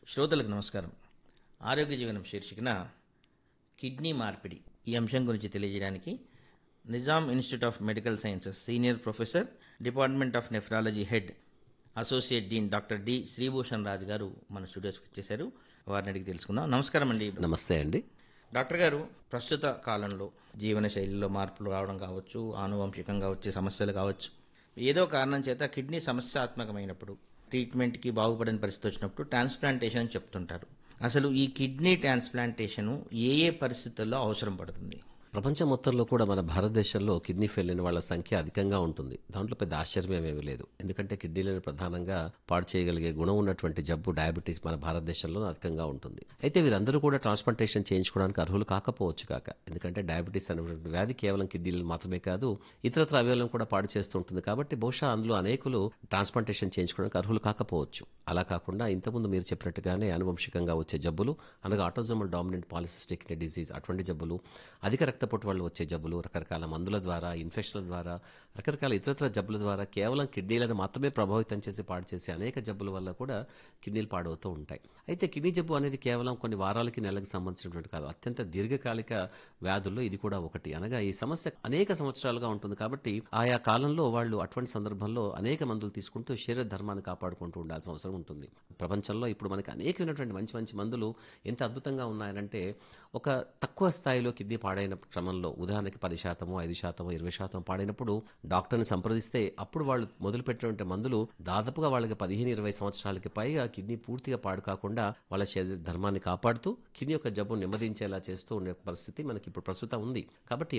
శ్రోతలకు నమస్కారం ఆరోగ్య జీవనం శీర్షికన కిడ్నీ మార్పిడి ఈ అంశం గురించి తెలియజేయడానికి Nizam institute of medical sciences senior professor department of nephrology head associate dean doctor D Sribhushan Raju garu మన స్టూడియోస్కి వచ్చేసారు వారిని అడిగి తెలుసుకుందాం నమస్కారం అండి నమస్తే అండి డాక్టర్ గారు ప్రస్తుత కాలంలో జీవన శైలిలో మార్పులు రావడం కావచ్చు ఆనువంశికంగా వచ్చే సమస్యలు కావచ్చు ఏదో కారణం చేత కిడ్నీ సమస్యాత్మకమైనప్పుడు ట్రీట్మెంట్కి బాగుపడని పరిస్థితి వచ్చినప్పుడు ట్రాన్స్ప్లాంటేషన్ అని చెప్తుంటారు అసలు ఈ కిడ్నీ ట్రాన్స్ప్లాంటేషన్ ఏ ఏ పరిస్థితుల్లో అవసరం పడుతుంది ప్రపంచం మొత్తంలో కూడా మన భారతదేశంలో కిడ్నీ ఫెయిల్ అయిన వాళ్ళ సంఖ్య అధికంగా ఉంటుంది దాంట్లో పెద్ద ఆశ్చర్యం ఏమీ లేదు ఎందుకంటే కిడ్నీలను ప్రధానంగా పాడు చేయగలిగే గుణం ఉన్నటువంటి జబ్బు డయాబెటీస్ మన భారతదేశంలో అధికంగా ఉంటుంది అయితే వీరందరూ కూడా ట్రాన్స్ప్లాంటేషన్ చేయించుకోవడానికి అర్హులు కాకపోవచ్చు కాక ఎందుకంటే డయాబెటీస్ అనేటువంటి వ్యాధి కేవలం కిడ్నీలను మాత్రమే కాదు ఇతరత్ర అవయవాలను కూడా పాడు చేస్తూ ఉంటుంది కాబట్టి బహుశా అందులో అనేకులు ట్రాన్స్ప్లాంటేషన్ చేయించుకోవడానికి అర్హులు కాకపోవచ్చు అలా కాకుండా ఇంతకుముందు మీరు చెప్పినట్టుగానే అనువంశికంగా వచ్చే జబ్బులు అనగా ఆటోజోమల్ డామినెంట్ పాలిసిస్టిక్ డిసీజ్ అటువంటి జబ్బులు అధిక రక్తపోటు వల్ల వచ్చే జబ్బులు రకరకాల మందుల ద్వారా ఇన్ఫెక్షన్ల ద్వారా రకరకాల ఇతరత్ర జబ్బుల ద్వారా కేవలం కిడ్నీలను మాత్రమే ప్రభావితం చేసి పాడు చేసే అనేక జబ్బుల వల్ల కూడా కిడ్నీలు పాడవుతూ ఉంటాయి అయితే కిడ్నీ జబ్బు అనేది కేవలం కొన్ని వారాలకి నెలలకు సంబంధించినటువంటి కాదు అత్యంత దీర్ఘకాలిక వ్యాధుల్లో ఇది కూడా ఒకటి అనగా ఈ సమస్య అనేక సంవత్సరాలుగా ఉంటుంది కాబట్టి ఆయా కాలంలో వాళ్ళు అటువంటి సందర్భంలో అనేక మందులు తీసుకుంటూ శరీర ధర్మాన్ని కాపాడుకుంటూ ఉండాల్సిన అవసరం ఉంటుంది ప్రపంచంలో ఇప్పుడు మనకి అనేకమైనటువంటి మంచి మంచి మందులు ఎంత అద్భుతంగా ఉన్నాయంటే ఒక తక్కువ స్థాయిలో కిడ్నీ పాడైన క్రమంలో ఉదాహరణకి పది శాతము ఐదు శాతము ఇరవై శాతం పాడైనప్పుడు డాక్టర్ని సంప్రదిస్తే అప్పుడు వాళ్ళు మొదలుపెట్టినటువంటి మందులు దాదాపుగా వాళ్ళకి పదిహేను ఇరవై సంవత్సరాలకి పైగా కిడ్నీ పూర్తిగా పాడు కాకుండా వాళ్ళ శరీర ధర్మాన్ని కాపాడుతూ కిడ్నీ యొక్క జబ్బు నెమ్మదించేలా చేస్తూ ఉండే పరిస్థితి మనకి ఇప్పుడు ప్రస్తుతం ఉంది కాబట్టి